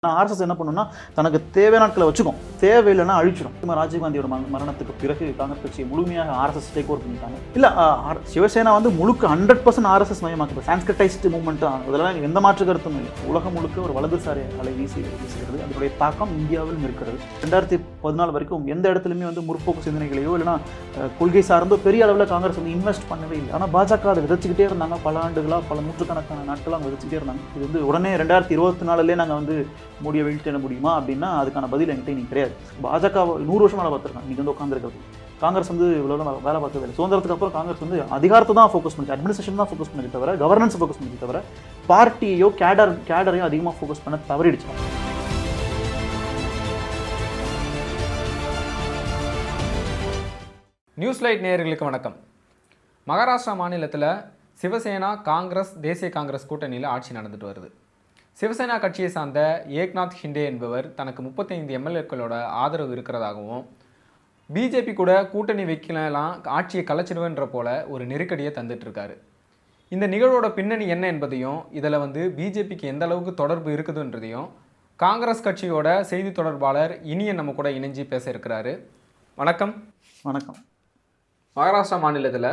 ஆனால் ஆர்எஸ்எஸ் என்ன பண்ணுன்னா தனக்கு தேவையான நாட்களை வச்சுக்கும் தேவையில்லைன்னா அழிச்சிடும் நம்ம ராஜீவ்காந்தியோட மரண- மரணத்துக்கு பிறகு காங்கிரஸ் கட்சியை முழுமையாக ஆர்எஸ்எஸ் டேக் ஓவர் பண்ணிட்டாங்க இல்லை சிவசேனா வந்து முழுக்க ஹண்ட்ரட் பர்சன்ட் ஆர்எஸ்எஸ் மயமாக்குது சான்ஸ்கிரிட்டைஸ்ட் மூவ்மெண்ட் தான் அதெல்லாம் எந்த மாற்று கருத்தும் இல்லை உலகம் முழுக்க ஒரு வலதுசாரி அலை வீசி வீசுகிறது அதனுடைய தாக்கம் இந்தியாவிலும் இருக்கிறது ரெண்டாயிரத்தி பதினாலு வரைக்கும் எந்த இடத்துலையுமே வந்து முற்போக்கு சிந்தனைகளையோ இல்லைன்னா அஹ், கொள்கை சார்ந்தோ பெரிய அளவில் காங்கிரஸ் வந்து இன்வெஸ்ட் பண்ணவே இல்லை ஆனால் பாஜக அதை விதைச்சிக்கிட்டே இருந்தாங்க பல ஆண்டுகளாக பல நூற்றுக்கணக்கான நாட்களாக விதைச்சிக்கிட்டே இருந்தாங்க இது வந்து உடனே ரெண்டாயிரத்தி இருபத்தி நாலுலேயே நாங்கள் வந்து மோடியை வீழ்த்திட முடியுமா அப்படின்னா அதுக்கான பதில் என்கிட்ட இன்னைக்கு கிடையாது பாஜக நூறு வருஷம் வேலை பார்த்துருக்காங்க இன்னைக்கு வந்து உட்காந்துருக்கிறது காங்கிரஸ் வந்து இவ்வளோ நாள் வேலை பார்த்தது இல்லை சுதந்திரத்துக்கு அப்புறம் காங்கிரஸ் வந்து அதிகாரத்தை தான் ஃபோக்கஸ் பண்ணிச்சு அட்மினிஸ்ட்ரேஷன் தான் ஃபோக்கஸ் பண்ணி தவிர கவர்னன்ஸ் ஃபோக்கஸ் பண்ணி தவிர பார்ட்டியோ கேடர் கேடரையும் அதிகமாக ஃபோக்கஸ் பண்ண தவறிடுச்சு நியூஸ் லைட் நேயர்களுக்கு வணக்கம் மகாராஷ்டிரா மாநிலத்தில் சிவசேனா காங்கிரஸ் தேசிய காங்கிரஸ் கூட்டணியில் ஆட்சி நடந்துட்டு வருது சிவசேனா கட்சியை சார்ந்த ஏக்நாத் ஹிண்டே என்பவர் தனக்கு முப்பத்தைந்து எம்எல்ஏக்களோட ஆதரவு இருக்கிறதாகவும் பிஜேபி கூட கூட்டணி வைக்கலாம் ஆட்சியை கலைச்சிடுவேன்ற போல ஒரு நெருக்கடியை தந்துட்டு இருக்காரு இந்த நிகழ்வோட பின்னணி என்ன என்பதையும் இதில் வந்து பிஜேபிக்கு எந்த அளவுக்கு தொடர்பு இருக்குதுன்றதையும் காங்கிரஸ் கட்சியோட செய்தி தொடர்பாளர் இனியன் நம்ம கூட இணைஞ்சு பேச இருக்கிறாரு வணக்கம் வணக்கம் மகாராஷ்டிரா மாநிலத்தில்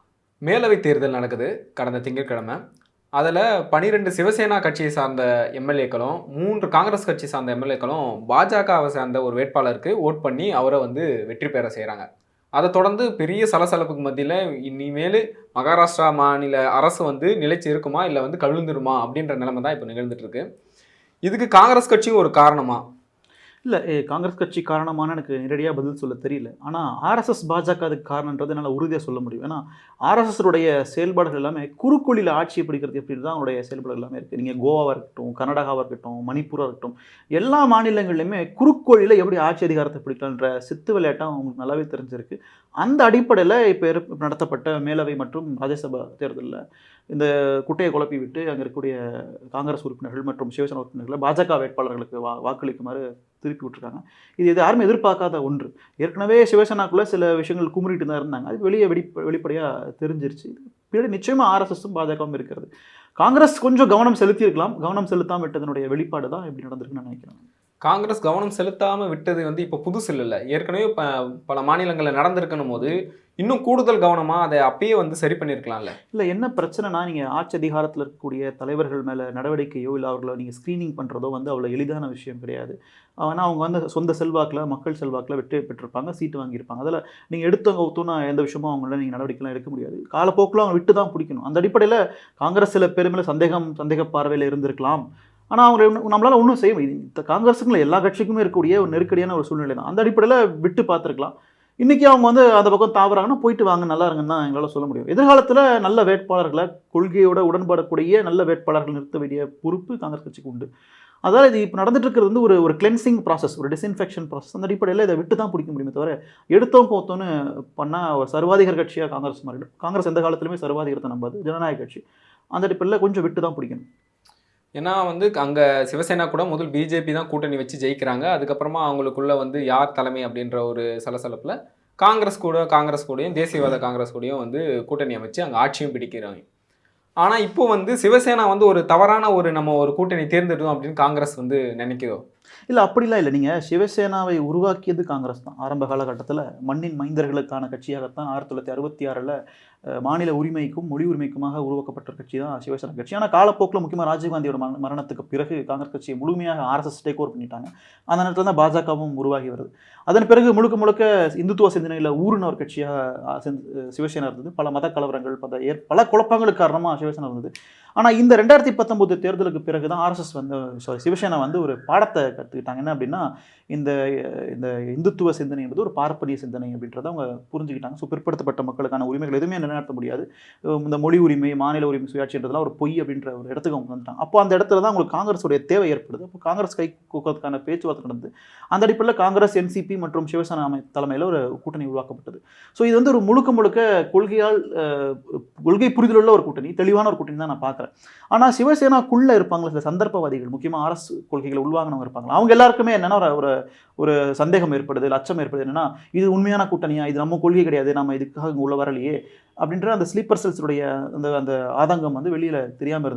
மேலவை தேர்தல் நடக்குது கடந்த திங்கட்கிழமை அதில் பனிரெண்டு சிவசேனா கட்சியை சார்ந்த எம்எல்ஏக்களும் மூன்று காங்கிரஸ் கட்சி சார்ந்த எம்எல்ஏக்களும் பாஜகவை சார்ந்த ஒரு வேட்பாளருக்கு ஓட் பண்ணி அவரை வந்து வெற்றி பெற செய்கிறாங்க அதை தொடர்ந்து பெரிய சலசலப்புக்கு மத்தியில் இனிமேல் மகாராஷ்டிரா மாநில அரசு வந்து நிலைச்சு இருக்குமா இல்லை வந்து கவிழ்ந்துருமா அப்படின்ற நிலைமை தான் இப்போ நிகழ்ந்துட்டு இருக்கு இதுக்கு காங்கிரஸ் கட்சியும் ஒரு காரணமா இல்லை காங்கிரஸ் கட்சி காரணமான எனக்கு நேரடியாக பதில் சொல்ல தெரியல ஆனால் ஆர்எஸ்எஸ் பாஜக அதுக்கு காரணன்றது என்னால் உறுதியாக சொல்ல முடியும் ஏன்னா RSS உடைய செயல்பாடுகள் எல்லாமே குறுக்கோளில் ஆட்சியை பிடிக்கிறது எப்படி தான் அவங்களுடைய செயல்பாடுகள் எல்லாமே இருக்குது நீங்கள் கோவாவாக இருக்கட்டும் கர்நாடகாவாக இருக்கட்டும் மணிப்பூராக இருக்கட்டும் எல்லா மாநிலங்கள்லையுமே குறுக்கோளில் எப்படி ஆட்சி அதிகாரத்தை பிடிக்கலான்ற சித்து விளையாட்டம் அவங்களுக்கு நல்லாவே தெரிஞ்சிருக்கு அந்த அடிப்படையில் இப்போ நடத்தப்பட்ட மேலவை மற்றும் ராஜ்யசபா தேர்தலில் இந்த குட்டையை குழப்பி விட்டு அங்கே இருக்கக்கூடிய காங்கிரஸ் உறுப்பினர்கள் மற்றும் சிவசேனா உறுப்பினர்களை பாஜக வேட்பாளர்களுக்கு வா வாக்களிக்குமாறு திருப்பி விட்டுருக்காங்க இது இது யாருமே எதிர்பார்க்காத ஒன்று ஏற்கனவே சிவசேனாக்குள்ளே சில விஷயங்கள் குமுறிட்டு தான் இருந்தாங்க அது வெளியே வெளி வெளிப்படையாக தெரிஞ்சிருச்சு பின்னாடி நிச்சயமாக ஆர்எஸ்எஸும் பாஜகவும் இருக்கிறது காங்கிரஸ் கொஞ்சம் கவனம் செலுத்தியிருக்கலாம் கவனம் செலுத்தாமல் விட்டதனுடைய வெளிப்பாடு தான் இப்படி நடந்திருக்குன்னு நான் நினைக்கிறேன் காங்கிரஸ் கவனம் செலுத்தாம விட்டது வந்து இப்போ புதுசு இல்லைல்ல ஏற்கனவே ப பல மாநிலங்களில் நடந்திருக்கணும் போது இன்னும் கூடுதல் கவனமா அதை அப்பயே வந்து சரி பண்ணியிருக்கலாம்ல இல்லை என்ன பிரச்சனைனா நீங்கள் ஆட்சி அதிகாரத்தில் இருக்கக்கூடிய தலைவர்கள் மேலே நடவடிக்கையோ இல்லை அவர்களை நீங்கள் ஸ்க்ரீனிங் பண்ணுறதோ வந்து அவ்வளோ எளிதான விஷயம் கிடையாது ஆனால் அவங்க வந்து சொந்த செல்வாக்கில் மக்கள் செல்வாக்கில் வெற்றி பெற்றிருப்பாங்க சீட்டு வாங்கியிருப்பாங்க அதில் நீங்கள் எடுத்தவங்க ஊற்றுனா எந்த விஷயமும் அவங்கள நீங்கள் நடவடிக்கைலாம் எடுக்க முடியாது காலப்போக்கில் அவங்க விட்டு தான் பிடிக்கணும் அந்த அடிப்படையில் காங்கிரஸ் சில பேர் மேலே சந்தேகம் சந்தேக பார்வையில் இருந்திருக்கலாம் ஆனால் அவங்க இன்னும் நம்மளால் ஒன்றும் செய்ய முடியும் இந்த காங்கிரஸுக்குள்ள எல்லா கட்சிக்குமே இருக்கக்கூடிய ஒரு நெருக்கடியான ஒரு சூழ்நிலை தான் அந்த அடிப்படையில் விட்டு பார்த்துருக்கலாம் இன்றைக்கி அவங்க வந்து அந்த பக்கம் தாவறாங்கன்னா போயிட்டு வாங்க நல்லா இருங்கன்னு தான் எங்களால் சொல்ல முடியும் எதிர்காலத்தில் நல்ல வேட்பாளர்களை கொள்கையோட உடன்படக்கூடிய நல்ல வேட்பாளர்கள் நிறுத்த வேண்டிய பொறுப்பு காங்கிரஸ் கட்சிக்கு உண்டு அதாவது இது இப்போ நடந்துட்டு இருக்கிறது வந்து ஒரு ஒரு கிளென்சிங் ப்ராசஸ் ஒரு டிஸ்இன்ஃபெக்ஷன் ப்ராசஸ் அந்த அடிப்படையில் இதை விட்டு தான் பிடிக்க முடியுமே தவிர எடுத்தோம் கோத்தோன்னு பண்ணால் ஒரு சர்வாதிகார கட்சியாக காங்கிரஸ் மாறிடும் காங்கிரஸ் எந்த காலத்துலையுமே சர்வாதிகாரத்தை நம்பாது ஜனநாயக கட்சி அந்த அடிப்படையில் கொஞ்சம் விட்டு தான் பிடிக்கணும் ஏன்னா வந்து அங்க சிவசேனா கூட முதல் பிஜேபி தான் கூட்டணி வச்சு ஜெயிக்கிறாங்க அதுக்கப்புறமா அவங்களுக்குள்ள வந்து யார் தலைமை அப்படின்ற ஒரு சலசலப்புல காங்கிரஸ் கூட காங்கிரஸ் கூடயும் தேசியவாத காங்கிரஸ் கூடயும் வந்து கூட்டணி அமைச்சு அங்க ஆட்சியும் பிடிக்கிறாங்க ஆனா இப்போ வந்து சிவசேனா வந்து ஒரு தவறான ஒரு நம்ம ஒரு கூட்டணி தேர்ந்தெடுத்தோம் அப்படின்னு காங்கிரஸ் வந்து நினைக்கிறோம் இல்லை அப்படிலாம் இல்லை நீங்கள் சிவசேனாவை உருவாக்கியது காங்கிரஸ் தான் ஆரம்ப காலகட்டத்தில் மண்ணின் மைந்தர்களுக்கான கட்சியாகத்தான் ஆயிரத்தி தொள்ளாயிரத்தி அறுபத்தி ஆறில் மாநில உரிமைக்கும் மொழி உரிமைக்குமாக உருவாக்கப்பட்ட கட்சி தான் சிவசேனா கட்சி ஆனால் காலப்போக்கில் முக்கியமாக ராஜீவ்காந்தியோட மரண- மரணத்துக்கு பிறகு காங்கிரஸ் கட்சியை முழுமையாக ஆர்எஸ்எஸ் டேக் ஓவர் பண்ணிட்டாங்க அந்த நேரத்தில் தான் பாஜகவும் உருவாகி வருது அதன் பிறகு முழுக்க முழுக்க இந்துத்துவ சிந்தனையில் ஊறின ஒரு கட்சியாக சிவசேனா இருந்தது பல மத கலவரங்கள் பல ஏற் பல குழப்பங்களுக்கு காரணமாக சிவசேனா இருந்தது ஆனால் இந்த ரெண்டாயிரத்தி பத்தொம்போது தேர்தலுக்கு பிறகு தான் ஆர்எஸ்எஸ் வந்து சாரி சிவசேனா வந்து ஒரு பாடத்தை கற்றுக்கிட்டாங்க என்ன அப்படின்னா இந்த இந்த இந்துத்துவ சிந்தனை என்பது ஒரு பார்ப்பனிய சிந்தனை அப்படின்றத அவங்க புரிஞ்சுக்கிட்டாங்க ஸோ பிற்படுத்தப்பட்ட மக்களுக்கான உரிமைகள் எதுவுமே நிலைநாட்ட முடியாது அஹ் இந்த மொழி உரிமை மாநில உரிமை சுயாட்சின்றதுலாம் ஒரு பொய் அப்படின்ற ஒரு இடத்துக்கு அவங்க வந்துட்டாங்க அப்போ அந்த இடத்துல தான் உங்களுக்கு காங்கிரஸுடைய தேவை ஏற்படுது அப்போ காங்கிரஸ் கை கோக்கிறதுக்கான பேச்சுவார்த்தை நடந்தது அந்த அடிப்படையில் காங்கிரஸ் என்சிபி மற்றும் சிவசேனா அமை தலைமையில் ஒரு கூட்டணி உருவாக்கப்பட்டது ஸோ இது வந்து ஒரு முழுக்க முழுக்க கொள்கையால் அஹ், கொள்கை புரிதலுள்ள ஒரு கூட்டணி தெளிவான ஒரு கூட்டணி தான் நான் பார்க்குறேன் ஆனால் சிவசேனாக்குள்ளே இருப்பாங்களா சில சந்தர்ப்பவாதிகள் முக்கியமாக அரசு கொள்கைகளை உள்வாங்கினவங்க இருப்பாங்க அவங்க எல்லாருக்குமே என்னென்னா ஒரு ஒரு ஒரு சந்தேகம் ஏற்படுது இல்லை அச்சம் ஏற்படுது என்னன்னா இது உண்மையான கூட்டணியா இது நம்ம கொள்கை கிடையாது நம்ம இதுக்காக இங்கே உள்ள வரலையே அப்படின்ற அந்த ஸ்லீப்பர் செல்ஸுடைய அந்த அந்த ஆதங்கம் வந்து வெளியில் தெரியாமல் இருந்தது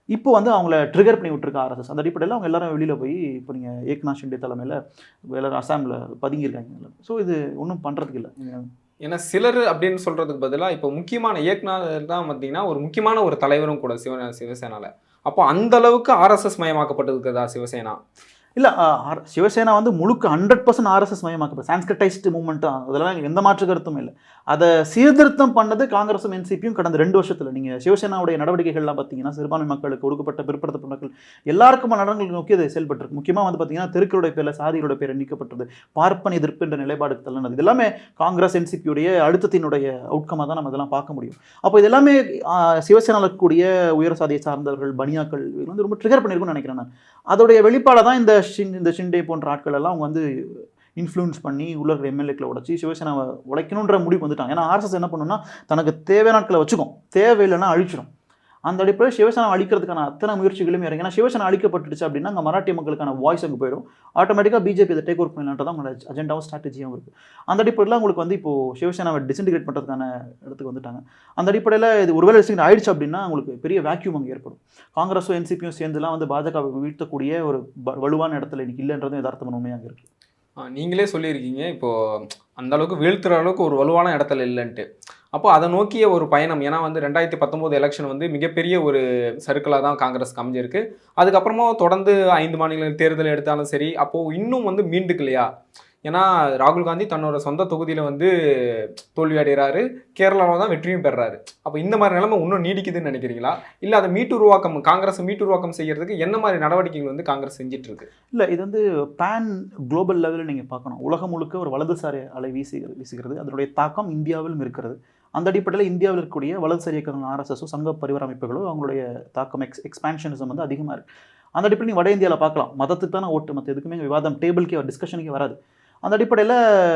இப்போ வந்து அவங்கள ட்ரிகர் பண்ணி விட்டுருக்க ஆர்எஸ்எஸ் அந்த அடிப்படையில் அவங்க எல்லாரும் வெளியில் போய் இப்போ நீங்கள் ஏக்நாத் ஷிண்டே தலைமையில் எல்லாரும் அசாமில் பதுங்கியிருக்காங்க ஸோ இது ஒன்றும் பண்ணுறதுக்கு இல்லை ஏன்னா சிலர் அப்படின்னு சொல்றதுக்கு பதிலாக இப்போ முக்கியமான இயக்குனர் தான் பார்த்தீங்கன்னா ஒரு முக்கியமான ஒரு தலைவரும் கூட சிவ சிவசேனால அப்போ அந்த அளவுக்கு ஆர்எஸ்எஸ் மயமாக்கப்பட்டிருக்குதா சிவசேனா இல்லை சிவசேனா வந்து முழுக்க ஹண்ட்ரட் பர்சன்ட் ஆர்எஸ்எஸ் மயமாக்கப்படும் சான்ஸ்கிரிட்டைஸ்டு மூவ்மெண்ட் தான் அதெல்லாம் எந்த மாற்று கருத்தும் இல்லை அதை சீர்திருத்தம் பண்ணது காங்கிரஸும் என்சிபியும் கடந்த ரெண்டு வருஷத்தில் நீங்கள் சிவசேனாவுடைய நடவடிக்கைகள்லாம் பார்த்தீங்கன்னா சிறுபான்மை மக்களுக்கு ஒடுக்கப்பட்ட பிற்படுத்தப்பட்ட மக்கள் எல்லாருக்குமான நலன்கள் நோக்கி அது செயல்பட்டிருக்கு முக்கியமாக வந்து பார்த்தீங்கன்னா தெருக்களுடைய பேரில் சாதிகளுடைய பேரை நீக்கப்பட்டது பார்ப்பன எதிர்ப்பு என்ற நிலைப்பாடு தள்ளினது இது எல்லாமே காங்கிரஸ் என்சிபியுடைய அழுத்தத்தினுடைய அவுட்கமாக தான் நம்ம இதெல்லாம் பார்க்க முடியும் அப்போ இது எல்லாமே சிவசேனாவில் இருக்கக்கூடிய உயர் சாதியை சார்ந்தவர்கள் பனியாக்கள் இவங்க வந்து ரொம்ப ட்ரிகர் பண்ணியிருக்கும்னு நினைக்கிறேன் நான் அதோடைய வெளிப்பாடாக தான் இந்த ஷின் இந்த ஷிண்டே போன்ற ஆட்கள் எல்லாம் அவங்க வந்து இன்ஃப்ளூயன்ஸ் பண்ணி உள்ள இருக்கிற எம்எல்ஏக்களை உடச்சி சிவசேனாவை உடைக்கணுன்ற முடிவு வந்துட்டாங்க ஏன்னா ஆர்எஸ்எஸ் என்ன பண்ணுன்னா தனக்கு தேவையான நாட்களை வச்சுக்கும் தேவையில்லைன்னா அழிச்சிடும் அந்த அடிப்படையில் சிவசேனா அழிக்கிறதுக்கான அத்தனை முயற்சிகளுமே இறங்கி ஏன்னா சிவசேனா அழிக்கப்பட்டுச்சு அப்படின்னா அங்கே மராட்டிய மக்களுக்கான வாய்ஸ் அங்கே போயிடும் ஆட்டோமேட்டிக்காக பிஜேபி இதை டேக் ஓவர் பண்ணலான்றது அவங்களோட அஜெண்டாவும் ஸ்ட்ராட்டஜியும் இருக்குது அந்த அடிப்படையில் உங்களுக்கு வந்து இப்போ சிவசேனாவை டிசின்டிகிரேட் பண்ணுறதுக்கான இடத்துக்கு வந்துட்டாங்க அந்த அடிப்படையில் இது ஒருவேளை டிசின்ட் ஆயிடுச்சு அப்படின்னா உங்களுக்கு பெரிய வேக்யூம் அங்கே ஏற்படும் காங்கிரஸும் என்சிபியும் சேர்ந்துலாம் வந்து பாஜக வீழ்த்தக்கூடிய ஒரு ப- வலுவான இடத்துல இன்னைக்கு இல்லைன்றதும் யதார்த்தமான உண்மையாக இருக்குது ஆ, நீங்களே சொல்லியிருக்கீங்க இப்போ அந்த அளவுக்கு வீழ்த்துற அளவுக்கு ஒரு வலுவான இடத்துல இல்லைன்ட்டு அப்போ அதை நோக்கிய ஒரு பயணம் ஏன்னா வந்து ரெண்டாயிரத்தி பத்தொம்போது எலெக்ஷன் வந்து மிகப்பெரிய ஒரு சர்க்கிளாக தான் காங்கிரஸ் அமைஞ்சிருக்கு அதுக்கப்புறமா தொடர்ந்து ஐந்து மாநில தேர்தல் எடுத்தாலும் சரி அப்போது இன்னும் வந்து மீண்டுக்கலையா ஏன்னா ராகுல் காந்தி தன்னோட சொந்த தொகுதியில் வந்து தோல்வி அடைகிறாரு கேரளாவில் தான் வெற்றியும் பெறாரு அப்போ இந்த மாதிரி நிலைமை இன்னும் நீடிக்குதுன்னு நினைக்கிறீங்களா இல்லை அதை மீட்டுருவாக்கம் காங்கிரஸ் மீட்டுருவாக்கம் செய்யறதுக்கு என்ன மாதிரி நடவடிக்கைகள் வந்து காங்கிரஸ் செஞ்சிட்டு இருக்கு இல்லை இது வந்து பேன் குளோபல் லெவலில் நீங்கள் பார்க்கணும் உலகம் முழுக்க ஒரு வலதுசாரி அலை வீசுகிறது வீசுகிறது அதனுடைய தாக்கம் இந்தியாவிலும் இருக்கிறது அந்த அடிப்படையில் இந்தியாவில் இருக்கக்கூடிய வலதுசாரி இயக்கங்கள் ஆர்எஸ்எஸோ சங்க பரிவார அமைப்புகளோ அவங்களுடைய தாக்கம் எக்ஸ் எக்ஸ்பான்ஷனிசம் வந்து அதிகமாக இருக்குது அந்த அடிப்படையில் நீ வட இந்தியாவில் பார்க்கலாம் மதத்துக்கு தானே ஓட்டு மற்ற எதுக்குமே இங்க விவாதம் டேபிள்க்கே டிஸ்கஷனுக்கே வராது அந்த அடிப்படையில்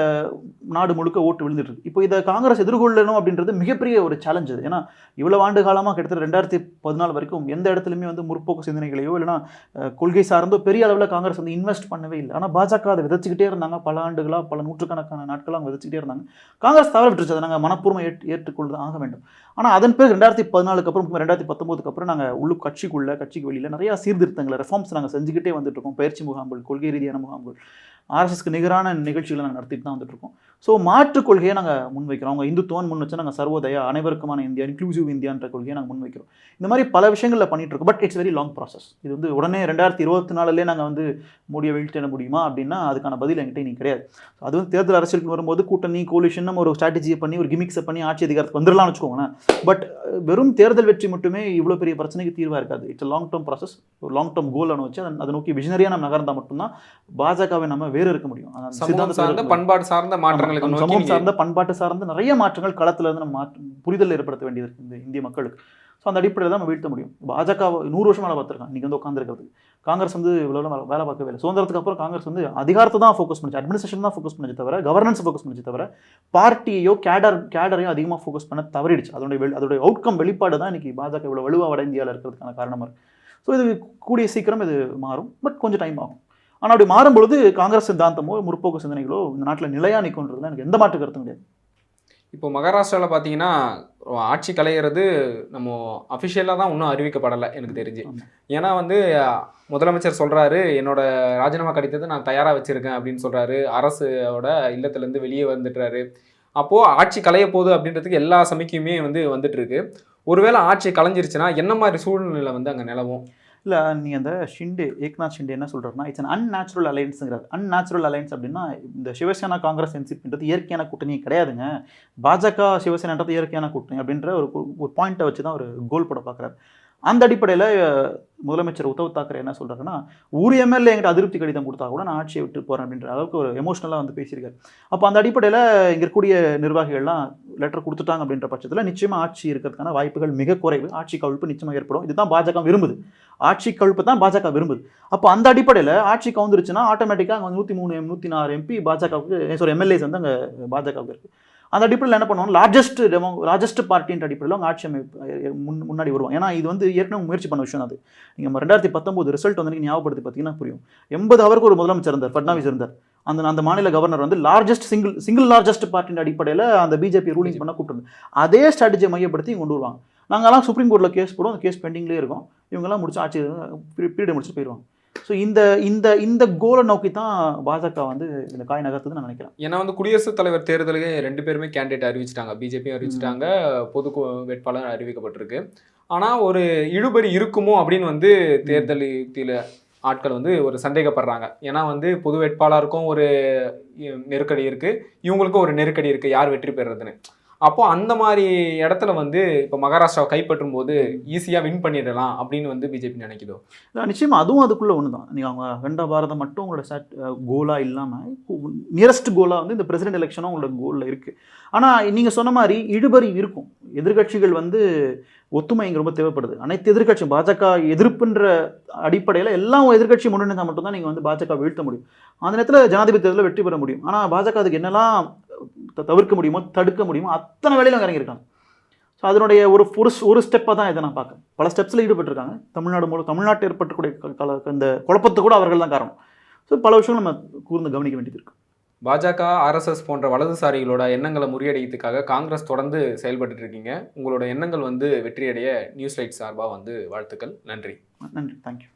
நாடு முழுக்க ஓட்டு விழுந்துட்டு இருக்கு இப்போ இதை காங்கிரஸ் எதிர்கொள்ளணும் அப்படின்றது மிகப்பெரிய ஒரு சேலஞ்ச் அது ஏன்னா இவ்வளவு ஆண்டு காலமாக கிட்டத்தட்ட ரெண்டாயிரத்தி பதினாலு வரைக்கும் எந்த இடத்துலையுமே வந்து முற்போக்கு சிந்தனைகளையோ இல்லைன்னா அஹ், கொள்கை சார்ந்தோ பெரிய அளவில் காங்கிரஸ் வந்து இன்வெஸ்ட் பண்ணவே இல்லை ஆனால் பாஜக அதை விதைச்சிக்கிட்டே இருந்தாங்க பல ஆண்டுகளாக பல நூற்றுக்கணக்கான நாட்களாக அவங்க விதைச்சிக்கிட்டே இருந்தாங்க காங்கிரஸ் தவற விட்டுருச்சு அதை நாங்கள் மனப்பூர்வம் ஏற்று ஏற்றுக்கொண்டு ஆக வேண்டும் ஆனால் அதன் பிறகு ரெண்டாயிரத்தி பதினாலுக்கு அப்புறம் ரெண்டாயிரத்தி பத்தொம்போதுக்கு அப்புறம் நாங்கள் உள்ளு கட்சிக்குள்ள கட்சிக்கு வெளியில் நிறையா சீர்திருத்தங்களை ரெஃபார்ம்ஸ் நாங்கள் செஞ்சுக்கிட்டே வந்துட்டு இருக்கோம் பயிற்சி முகாம்கள் கொள்கை ரீதியான முகாம்கள் ஆர்எஸ்எஸ்க்கு நிகரான நிகழ்ச்சிகளை நாங்கள் நடத்திட்டு தான் வந்துட்டு இருக்கோம் ஸோ மாற்றுக் கொள்கையை நாங்கள் முன்வைக்கிறோம் அவங்க இந்துத்துவம் முன் வச்சு நாங்கள் சர்வோதயா அனைவருக்குமான இந்தியா இன்க்ளூசிவ் இந்தியான்ற கொள்கையை நாங்கள் முன்வைக்கிறோம் இந்த மாதிரி பல விஷயங்களில் பண்ணிட்டு இருக்கோம் but it's very long process இது வந்து உடனே ரெண்டாயிரத்தி இருபத்தி நாலுலேயே நாங்கள் வந்து மோடியை வீழ்த்திட முடியுமா அப்படின்னா அதுக்கான பதில் என்கிட்ட இன்னைக்கு கிடையாது அது வந்து தேர்தல் அரசியலுக்கு வரும்போது கூட்டணி கோலிஷன் நம்ம ஒரு ஸ்ட்ராட்டஜியை பண்ணி ஒரு கிமிக்ஸை பண்ணி ஆட்சி அதிகாரத்துக்கு வந்துடலாம்னு வச்சுக்கோங்களேன் பட் வெறும் தேர்தல் வெற்றி மட்டுமே இவ்வளோ பெரிய பிரச்சனைக்கு தீர்வாக இருக்காது இட்ஸ் லாங் டேர்ம் ப்ராசஸ் ஒரு லாங் டேர்ம் கோல் வச்சு அதை அதை நோக்கி விஷனரியாக நம்ம நகர்ந்தால் மட்டும்தான் பாஜகவை நம்ம வேறு இருக்க முடியும் அந்த சமூகம் சித்தாந்தத்தை சார்ந்த வேறு பண்பாடு சார்ந்த மாற்றங்களுக்கு ஆமா, நோக்கி சமூகம் நீங்க- சார்ந்த பண்பாட்டு சார்ந்த நிறைய மாற்றங்கள் களத்துல இருந்து நம்ம மாற்ற புரிதல் ஏற்படுத்த வேண்டியது இருக்கு இந்த இந்திய மக்களுக்கு ஸோ அந்த அடிப்படையில் தான் நம்ம வீழ்த்த முடியும் பாஜக நூறு வருஷம் வேலை பார்த்துருக்காங்க இன்னைக்கு வந்து உட்காந்துருக்கிறது காங்கிரஸ் வந்து இவ்வளோ வேலை வேலை பார்க்கவே இல்லை சுதந்திரத்துக்கு அப்புறம் காங்கிரஸ் வந்து அதிகாரத்தை தான் ஃபோக்கஸ் பண்ணுச்சு அட்மினிஸ்ட்ரேஷன் தான் ஃபோக்கஸ் பண்ணுச்சு தவிர கவர்னன்ஸ் ஃபோக்கஸ் பண்ணுச்சு தவிர பார்ட்டியையோ கேடர் கேடரையோ அதிகமாக ஃபோக்கஸ் பண்ண தவறிடுச்சு அதோடைய வெளி அதோடைய அவுட்கம் வெளிப்பாடு தான் இன்னைக்கு பாஜக இவ்வளோ வலுவா வட இந்தியாவில் இருக்கிறதுக்கான காரணமாக இருக்கு ஸோ இது கூடிய சீக்கிரம் இது மாறும் பட் கொஞ்சம் டைம் ஆகும் ஆனால் அப்படி மாறும் பொழுது காங்கிரஸ் சித்தாந்தமோ முற்போக்கு சிந்தனைகளோ இந்த நாட்டில் நிலையா நிற்கும்ன்றதுல எனக்கு எந்த மாற்று கருத்தும் கிடையாது இப்போ மகாராஷ்டிராவில் பார்த்தீங்கன்னா ஆட்சி கலையிறது நம்ம அஃபிஷியலாக தான் இன்னும் அறிவிக்கப்படலை எனக்கு தெரிஞ்சு ஆமா. ஏன்னா வந்து அஹ், முதலமைச்சர் சொல்கிறாரு என்னோட ராஜினாமா கடிதத்தை நான் தயாராக வச்சுருக்கேன் அப்படின்னு சொல்கிறாரு அரசோட இல்லத்துலேருந்து வெளியே வந்துட்டுறாரு அப்போது ஆட்சி கலைய போகுது அப்படின்றதுக்கு எல்லா சமிக்கையுமே வந்து வந்துட்டு இருக்கு ஒருவேளை ஆட்சி கலைஞ்சிருச்சுன்னா என்ன மாதிரி சூழ்நிலை வந்து அங்கே நிலவும் இல்லை நீங்கள் அந்த ஷிண்டே ஏக்நாத் ஷிண்டே என்ன சொல்கிறாருன்னா இட்ஸ் அன் அன்நேச்சுரல் அலையன்ஸுங்கிறார் அன்நேச்சுரல் அலையன்ஸ் அப்படின்னா இந்த சிவசேனா காங்கிரஸ் என்சிபின்றது இயற்கையான கூட்டணி கிடையாதுங்க பாஜக சிவசேனான்றது இயற்கையான கூட்டணி அப்படின்ற ஒரு ஒரு பாயிண்ட்டை வச்சு தான் ஒரு கோல் போட பார்க்குறாரு அந்த அடிப்படையில் முதலமைச்சர் உத்தவ் தாக்கரே என்ன சொல்கிறாருன்னா ஒரு எம்எல்ஏ என்கிட்ட அதிருப்தி கடிதம் கொடுத்தா கூட நான் ஆட்சியை விட்டு போகிறேன் அப்படின்ற அளவுக்கு ஒரு எமோஷனலாக வந்து பேசியிருக்காரு அப்போ அந்த அடிப்படையில் இங்கே இருக்கக்கூடிய நிர்வாகிகள்லாம் லெட்டர் கொடுத்துட்டாங்க அப்படின்ற பட்சத்தில் நிச்சயமாக ஆட்சி இருக்கிறதுக்கான வாய்ப்புகள் மிக குறைவு ஆட்சி கவிழ்ப்பு நிச்சயமாக ஏற்படும் இதுதான் பாஜக விரும்புது ஆட்சி கவிழ்ப்பு தான் பாஜக விரும்புது அப்போ அந்த அடிப்படையில் ஆட்சி கவுந்துருச்சுன்னா ஆட்டோமேட்டிக்காக அங்கே நூற்றி மூணு நூற்றி நாலு எம்பி பாஜகவுக்கு சாரி எம்எல்ஏஸ் வந்து அங்கே பாஜகவுக்கு இருக்குது அந்த அடிப்படையில் என்ன பண்ணுவாங்க லார்ஜஸ்ட் டெமோ லார்ஜஸ்ட் பார்ட்டின்ற அடிப்படையில் அவங்க ஆட்சி அமைப்பு அஹ், முன் முன்னாடி வருவாங்க ஏன்னா இது வந்து ஏற்கனவே முயற்சி பண்ண விஷயம் அது நீங்கள் ரெண்டாயிரத்தி பத்தொம்போது ரிசல்ட் வந்து நீங்கள் ஞாபகப்படுத்தி பார்த்தீங்கன்னா புரியும் எண்பது அவருக்கு ஒரு முதலமைச்சர் இருந்தார் ஃபட்னாவிஸ் இருந்தார் அந்த அந்த மாநில கவர்னர் வந்து லார்ஜஸ்ட் சிங்கிள் சிங்கிள் லார்ஜஸ்ட் பார்ட்டியின் அடிப்படையில் அந்த பிஜேபி ரூலிங் பண்ண கூப்பிட்டு அதே ஸ்ட்ராட்டஜியை மையப்படுத்தி கொண்டு வருவாங்க நாங்கெல்லாம் சுப்ரீம் கோர்ட்டில் கேஸ் போடுவோம் அந்த கேஸ் பெண்டிங்லேயே இருக்கும் இவங்கெல்லாம் முடிச்சு ஆட்சி பீரியட் முடிச்சுட்டு போயிடுவாங்க ஸோ இந்த இந்த இந்த கோலை நோக்கி தான் பாஜக வந்து இந்த காய் நகர்த்துதுன்னு நான் நினைக்கிறேன் ஏன்னா வந்து குடியரசுத் தலைவர் தேர்தலுக்கு ரெண்டு பேருமே கேண்டிடேட் அறிவிச்சிட்டாங்க பிஜேபியும் அறிவிச்சிட்டாங்க பொது கு- வேட்பாளர் அறிவிக்கப்பட்டிருக்கு ஆனா ஒரு இழுபறி இருக்குமோ அப்படின்னு வந்து தேர்தல் யுக்தியில ஆட்கள் வந்து ஒரு சந்தேகப்படுறாங்க ஏன்னா வந்து பொது வேட்பாளருக்கும் ஒரு இ- நெருக்கடி இருக்கு இவங்களுக்கும் ஒரு நெருக்கடி இருக்கு யார் வெற்றி பெறுறதுன்னு அப்போ அந்த மாதிரி இடத்துல வந்து இப்போ மகாராஷ்டிராவை கைப்பற்றும் போது ஈஸியாக வின் பண்ணிடலாம் அப்படின்னு வந்து பிஜேபி நினைக்குதோ அஹ் நிச்சயமா அதுவும் அதுக்குள்ள ஒன்று தான் நீங்கள் அவங்க அகண்ட பாரதம் மட்டும் உங்களோட செட் கோலாக இல்லாமல் நியரஸ்ட் கோலாக வந்து இந்த பிரசிடென்ட் எலெக்ஷனும் உங்களோட கோலில் இருக்குது ஆனால் நீங்கள் சொன்ன மாதிரி இழுபறி இருக்கும் எதிர்க்கட்சிகள் வந்து ஒத்துமை இங்கே ரொம்ப தேவைப்படுது அனைத்து எதிர்க்கட்சியும் பாஜக எதிர்ப்புன்ற அடிப்படையில் எல்லா எதிர்க்கட்சி முன்னெடுத்தால் மட்டும்தான் நீங்கள் வந்து பாஜக வீழ்த்த முடியும் அந்த நேரத்தில் ஜனாதிபதி தேர்தலில் வெற்றி பெற முடியும் ஆனால் பாஜக அதுக்கு என்னெல்லாம் த- தவிர்க்க முடியுமோ தடுக்க முடியுமோ அத்தனை வேலையிலும் அவங்க இறங்கியிருக்காங்க ஸோ அதனுடைய ஒரு ஒரு ஒரு ஸ்டெப்பாக தான் இதை நான் பார்க்குறேன் பல ஸ்டெப்ஸில் ஈடுபட்டிருக்காங்க தமிழ்நாடு மூலம் தமிழ்நாட்டில் ஏற்பட்டக்கூடிய க- கல இந்த குழப்பத்துக்கு கூட அவர்கள் தான் காரணம் ஸோ பல விஷயங்கள் நம்ம கூர்ந்து கவனிக்க வேண்டியது இருக்கு பாஜக ஆர்எஸ்எஸ் போன்ற வலதுசாரிகளோட எண்ணங்களை முறியடிக்கிறதுக்காக காங்கிரஸ் தொடர்ந்து செயல்பட்டு இருக்கீங்க உங்களோட எண்ணங்கள் வந்து வெற்றியடைய நியூஸ் லைட் சார்பாக வந்து வாழ்த்துக்கள் நன்றி நன்றி தேங்க்யூ